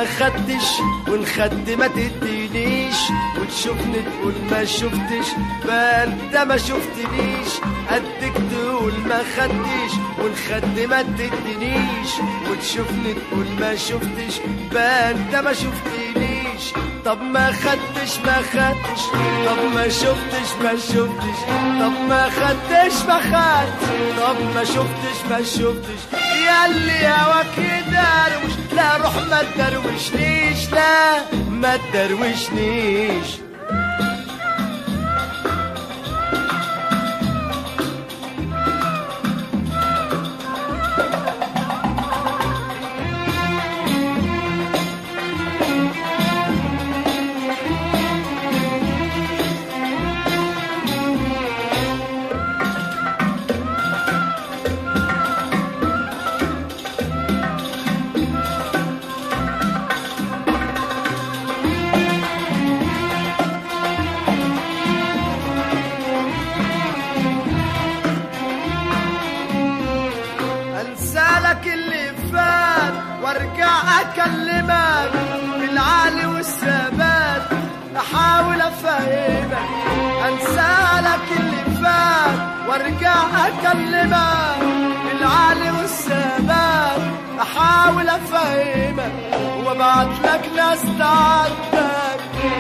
ما خدتش وان خدت ما تدينيش وتشوفني تقول ما شفتش بقى انت ما شفتنيش قدك تقول ما خدتش وان خدت ما تدينيش وتشوفني تقول ما شفتش بقى انت ما شفتنيش طب ما خدتش ما خدتش طب ما شفتش ما شفتش طب ما خدتش ما خدتش طب ما شفتش ما شفتش يا اللي هواك يدروش لا روح ما تدروشنيش لا ما تدروشنيش انسى لك اللي فات وارجع اكلمك بالعالي والثبات احاول افهمك انسى لك اللي فات وارجع اكلمك بالعالي والثبات احاول افهمك وابعت لك ناس تعدك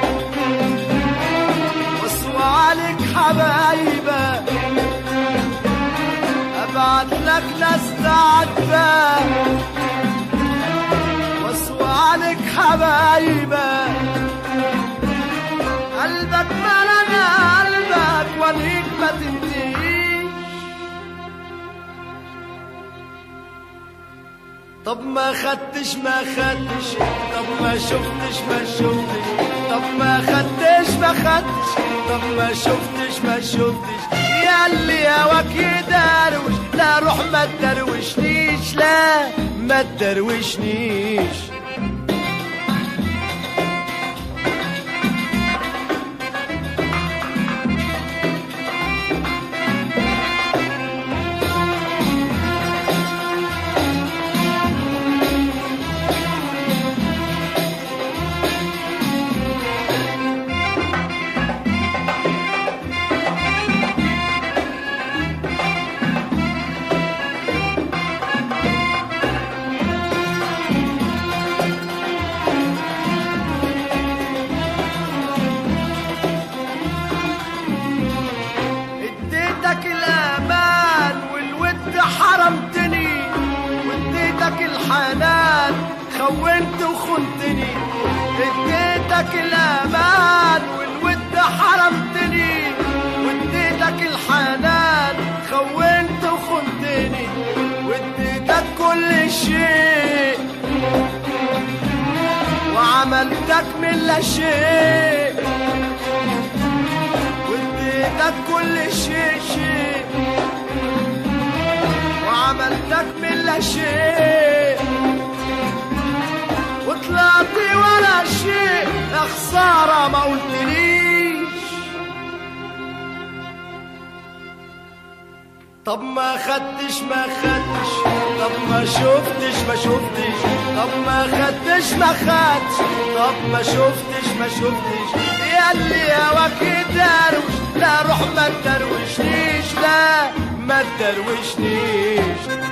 واسوى عليك حبايبك ابعت لك ناس تعبى واسوى عليك حبايبك قلبك ملنا قلبك وليك ما تنتهيش طب ما خدتش ما خدتش طب ما شفتش ما شفتش طب ما خدتش ما خدتش طب ما شفتش ما شفتش يا اللي هواك يدروش لا روح ما تدروشنيش لا ما تدروشنيش اديتك الامان والود حرمتني واديتك الحنان خونت وخنتني اديتك الامان والود حرمتني واديتك الحنان خونت وخنتني واديتك كل شيء وعملتك من لا شيء واديتك كل شيء شيء وعملتك من لا شيء وطلعت ولا شيء يا خسارة ما قلتليش طب ما خدتش ما خدتش طب ما شفتش ما شفتش طب ما خدتش ما خدتش طب ما شفتش ما شفتش يا اللي هواك يدروش لا روح ما تدروشنيش لا ما تدروشنيش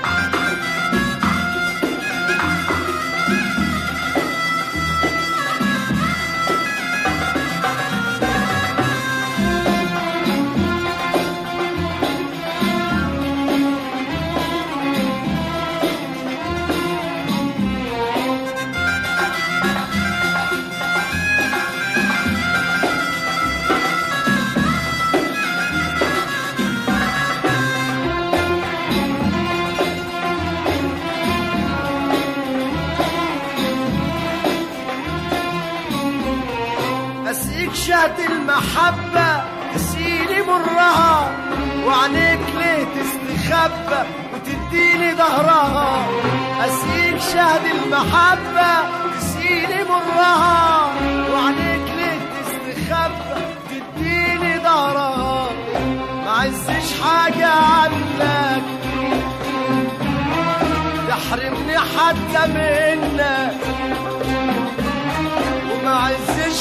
أسقيك شهد المحبة تسقيني مرها وعنيك ليه تستخبى وتديني ظهرها أسقيك شهد المحبة تسقيني مرها وعنيك ليه تستخبى تديني ظهرها ما عزش حاجة عنك تحرمني حتى منك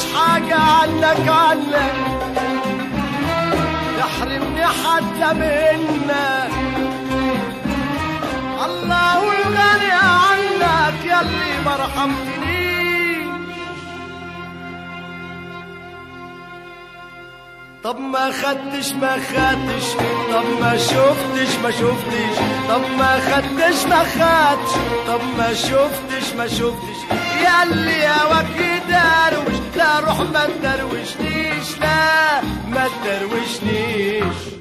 حاجة عنك عنك تحرمني حتى منك الله الغني عنك يلي ما رحمتنيش طب ما خدتش ما خدتش طب ما شفتش ما شفتش طب ما خدتش ما خدتش طب ما شفتش ما شفتش ياللي يا وكي دروش لا روح ما تدروشنيش لا ما تدروشنيش